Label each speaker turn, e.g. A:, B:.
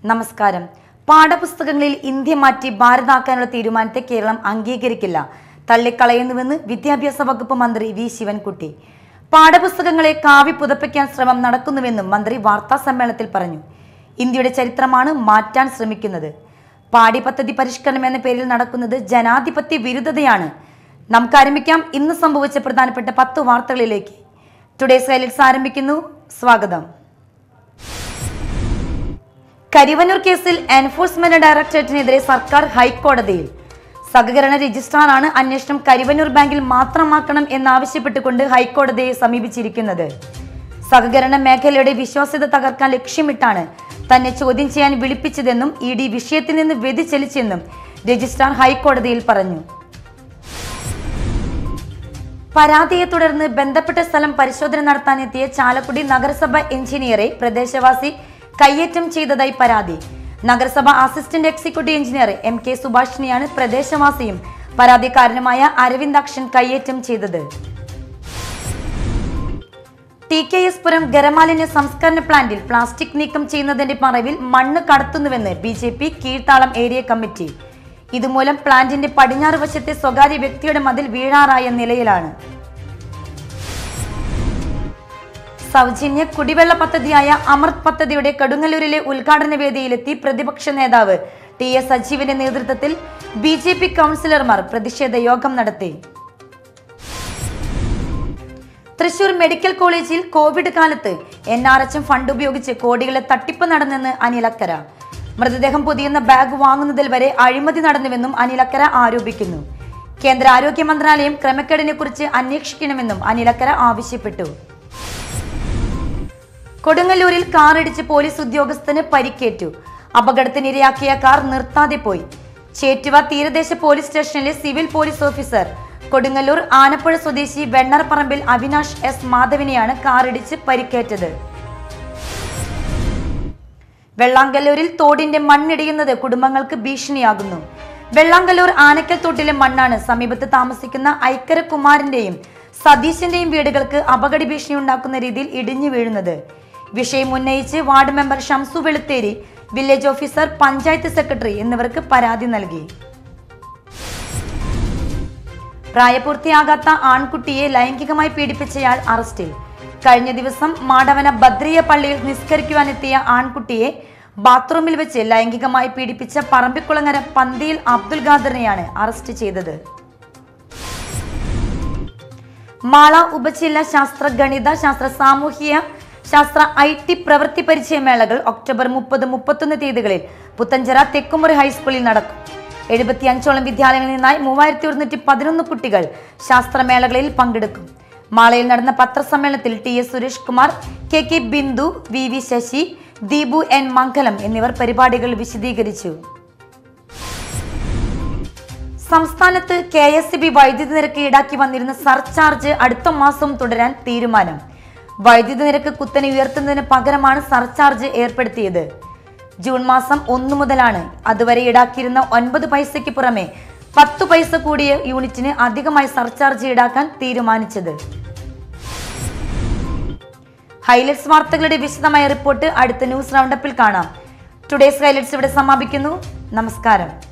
A: നമസ്കാരം പാഠപുസ്തകങ്ങളിൽ ഇന്ത്യ മാറ്റി ഭാരതാക്കാനുള്ള തീരുമാനത്തെ കേരളം അംഗീകരിക്കില്ല തള്ളിക്കളയുന്നുവെന്ന് വിദ്യാഭ്യാസ വകുപ്പ് മന്ത്രി വി ശിവൻകുട്ടി പാഠപുസ്തകങ്ങളെ കാവി പുതപ്പിക്കാൻ ശ്രമം നടക്കുന്നുവെന്നും മന്ത്രി വാർത്താ സമ്മേളനത്തിൽ പറഞ്ഞു ഇന്ത്യയുടെ ചരിത്രമാണ് മാറ്റാൻ ശ്രമിക്കുന്നത് പാഠ്യപദ്ധതി പരിഷ്കരണം എന്ന പേരിൽ നടക്കുന്നത് ജനാധിപത്യ വിരുദ്ധതയാണ് നമുക്ക് ആരംഭിക്കാം ഇന്ന് സംഭവിച്ച പ്രധാനപ്പെട്ട പത്ത് വാർത്തകളിലേക്ക് ടുഡേസ് ഹൈലൈറ്റ്സ് ആരംഭിക്കുന്നു സ്വാഗതം കരിവന്നൂർ കേസിൽ എൻഫോഴ്സ്മെന്റ് ഡയറക്ടറേറ്റിനെതിരെ സർക്കാർ ഹൈക്കോടതിയിൽ സഹകരണ രജിസ്ട്രാറാണ് അന്വേഷണം കരിവന്നൂർ ബാങ്കിൽ മാത്രമാക്കണം എന്നാവശ്യപ്പെട്ടുകൊണ്ട് ഹൈക്കോടതിയെ സമീപിച്ചിരിക്കുന്നത് സഹകരണ മേഖലയുടെ വിശ്വാസ്യത തകർക്കാൻ ലക്ഷ്യമിട്ടാണ് തന്നെ ചോദ്യം ചെയ്യാൻ വിളിപ്പിച്ചതെന്നും ഇ ഡി വിഷയത്തിൽ നിന്ന് വ്യതിചലിച്ചെന്നും രജിസ്ട്രാർ ഹൈക്കോടതിയിൽ പറഞ്ഞു പരാതിയെ തുടർന്ന് ബന്ധപ്പെട്ട സ്ഥലം പരിശോധന നടത്താനെത്തിയ ചാലക്കുടി നഗരസഭ എഞ്ചിനീയറെ പ്രദേശവാസി കയ്യേറ്റം ചെയ്തതായി പരാതി നഗരസഭ assistant executive engineer M K സുഭാഷിനെയാണ് പ്രദേശവാസിയും പരാതിക്കാരനുമായ അരവിന്ദാക്ഷൻ കയ്യേറ്റം ചെയ്തത് ടി കെ എസ് പുരം ഖരമാലിന്യ സംസ്കരണ പ്ലാന്റിൽ പ്ലാസ്റ്റിക് നീക്കം ചെയ്യുന്നതിന്റെ മറവിൽ മണ്ണ് കടത്തുന്നുവെന്ന് B J P Keezhthalam area committee ഇതുമൂലം പ്ലാന്റിന്റെ പടിഞ്ഞാറ് വശത്തെ സ്വകാര്യ വ്യക്തിയുടെ മതിൽ വീഴാറായ നിലയിലാണ് സൗജന്യ കുടിവെള്ള പദ്ധതിയായ അമൃത് പദ്ധതിയുടെ കടുങ്ങല്ലൂരിലെ ഉദ്ഘാടന വേദിയിലെത്തി പ്രതിപക്ഷ നേതാവ് ടി എസ് സജീവിന്റെ നേതൃത്വത്തിൽ ബി ജെ പി കൗൺസിലർമാർ പ്രതിഷേധ യോഗം നടത്തി തൃശൂർ മെഡിക്കൽ കോളേജിൽ കോവിഡ് കാലത്ത് N R H M fund ഉപയോഗിച്ച് കോടികളെ തട്ടിപ്പ് നടന്നെന്ന് അനിലക്കര മൃതദേഹം പൊതിയുന്ന ബാഗ് വാങ്ങുന്നതിൽ വരെ അഴിമതി നടന്നുവെന്നും അനിലക്കര ആരോപിക്കുന്നു കേന്ദ്ര ആരോഗ്യ മന്ത്രാലയം ക്രമക്കേടിനെ കുറിച്ച് അന്വേഷിക്കണമെന്നും അനിലക്കര ആവശ്യപ്പെട്ടു കൊടുങ്ങല്ലൂരിൽ കാറിടിച്ച് പോലീസ് ഉദ്യോഗസ്ഥന് പരിക്കേറ്റു അപകടത്തിനിരയാക്കിയ കാർ നിർത്താതെ പോയി ചേറ്റുവ തീരദേശ പോലീസ് സ്റ്റേഷനിലെ civil police officer Kodungallur Anappuzha സ്വദേശി വെണ്ണർപറമ്പിൽ അവിനാഷ് എസ് മാധവിനെയാണ് കാറിടിച്ച് പരിക്കേറ്റത് വെള്ളാങ്കല്ലൂരിൽ തോടിന്റെ മണ്ണിടിയുന്നത് കുടുംബങ്ങൾക്ക് ഭീഷണിയാകുന്നു വെള്ളാങ്കല്ലൂർ ആനക്കൽ തോട്ടിലെ മണ്ണാണ് സമീപത്ത് താമസിക്കുന്ന ഐക്കര കുമാരന്റെയും സതീശന്റെയും വീടുകൾക്ക് അപകട ഭീഷണി ഉണ്ടാക്കുന്ന രീതിയിൽ ഇടിഞ്ഞു വീഴുന്നത് വിഷയം ഉന്നയിച്ച് ward member Shamsu Velutheri village officer panchayat secretary എന്നിവർക്ക് പരാതി നൽകി പ്രായപൂർത്തിയാകാത്ത ആൺകുട്ടിയെ ലൈംഗികമായി പീഡിപ്പിച്ചയാൾ അറസ്റ്റിൽ കഴിഞ്ഞ ദിവസം മാടവന ബദ്രിയ പള്ളിയിൽ നിസ്കരിക്കുവാനെത്തിയ ആൺകുട്ടിയെ ബാത്റൂമിൽ വെച്ച് ലൈംഗികമായി പീഡിപ്പിച്ച പറമ്പിക്കുളങ്ങര പന്തിയിൽ അബ്ദുൽ ഖാദറിനെയാണ് അറസ്റ്റ് ചെയ്തത് മാള ഉപജില്ല ശാസ്ത്ര ഗണിത ശാസ്ത്ര സാമൂഹിക ശാസ്ത്ര ഐ ടി പ്രവൃത്തി പരിചയമേളകൾ ഒക്ടോബർ മുപ്പത് മുപ്പത്തൊന്ന് തീയതികളിൽ പുത്തഞ്ചിറ തെക്കുമുറി ഹൈസ്കൂളിൽ നടക്കും എഴുപത്തിയഞ്ചോളം വിദ്യാലയങ്ങളിൽ നിന്നായി മൂവായിരത്തി ഒരുന്നൂറ്റി പതിനൊന്ന് കുട്ടികൾ ശാസ്ത്രമേളകളിൽ പങ്കെടുക്കും മാളയിൽ നടന്ന പത്രസമ്മേളനത്തിൽ T S Suresh Kumar K K Bindu V V Sasi Deepu N Mangalam എന്നിവർ പരിപാടികൾ വിശദീകരിച്ചു സംസ്ഥാനത്ത് കെ എസ് ബി വൈദ്യുതി നിരക്ക് ഈടാക്കി വന്നിരുന്ന സർചാർജ് അടുത്ത മാസം തുടരാൻ തീരുമാനം വൈദ്യുതി നിരക്ക് കുത്തനെ ഉയർത്തുന്നതിന് പകരമാണ് സർചാർജ് ഏർപ്പെടുത്തിയത് ജൂൺ മാസം ഒന്നു മുതലാണ് അതുവരെ ഈടാക്കിയിരുന്ന ഒൻപത് പൈസയ്ക്ക് പുറമെ പത്തു പൈസ കൂടിയ യൂണിറ്റിന് അധികമായി സർചാർജ് ഈടാക്കാൻ തീരുമാനിച്ചത് ഹൈലൈറ്റ്സ് വാർത്തകളുടെ വിശദമായ റിപ്പോർട്ട് അടുത്ത ന്യൂസ് റൗണ്ടപ്പിൽ കാണാം ടുഡേസ് ഹൈലൈറ്റ്സ് ഇവിടെ സമാപിക്കുന്നു നമസ്കാരം